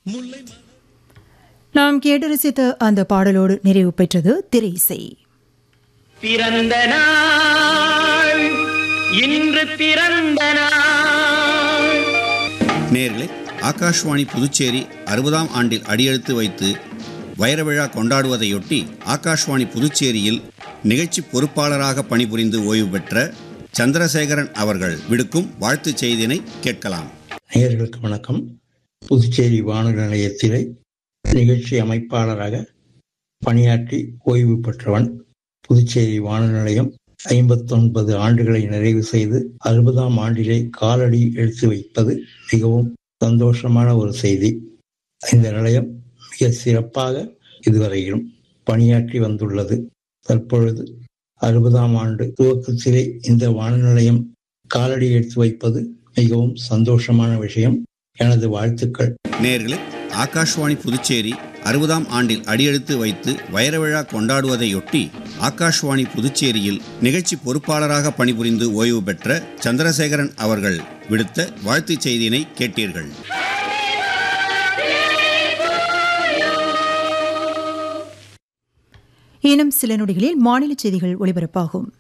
நாம் கேட்டு ரசித்த அந்த பாடலோடு நிறைவு பெற்றது திரை இசை பிறந்த நாள் இன்று பிறந்த நாள் நேர்களே ஆகாஷ்வாணி புதுச்சேரி அறுபதாம் ஆண்டில் அடியெடுத்து வைத்து வைர விழா கொண்டாடுவதையொட்டி ஆகாஷ்வாணி புதுச்சேரியில் நிகழ்ச்சி பொறுப்பாளராக பணிபுரிந்து ஓய்வு பெற்ற சந்திரசேகரன் அவர்கள் விடுக்கும் வாழ்த்துச் செய்தியினை கேட்கலாம் நேயர்களுக்கு வணக்கம் புதுச்சேரி வானொலி நிலையத்திலே நிகழ்ச்சி அமைப்பாளராக பணியாற்றி ஓய்வு பெற்றவன் புதுச்சேரி வானொலி நிலையம் ஐம்பத்தொன்பது ஆண்டுகளை நிறைவு செய்து அறுபதாம் ஆண்டிலே காலடி எடுத்து வைப்பது மிகவும் சந்தோஷமான ஒரு செய்தி இந்த நிலையம் மிக சிறப்பாக இதுவரையிலும் பணியாற்றி வந்துள்ளது தற்பொழுது அறுபதாம் ஆண்டு துவக்கத்திலே இந்த வானொலி நிலையம் காலடி எடுத்து வைப்பது மிகவும் சந்தோஷமான விஷயம் எனது வாழ்த்துக்கள் நேர்களே ஆகாஷ்வாணி புதுச்சேரி அறுபதாம் ஆண்டில் அடியெடுத்து வைத்து வைர விழா கொண்டாடுவதையொட்டி ஆகாஷ்வாணி புதுச்சேரியில் நிகழ்ச்சி பொறுப்பாளராக பணிபுரிந்து ஓய்வு பெற்ற சந்திரசேகரன் அவர்கள் விடுத்த வாழ்த்துச் செய்தியினை கேட்டீர்கள் இன்னும் சில நொடிகளில் மாநில செய்திகள் ஒலிபரப்பாகும்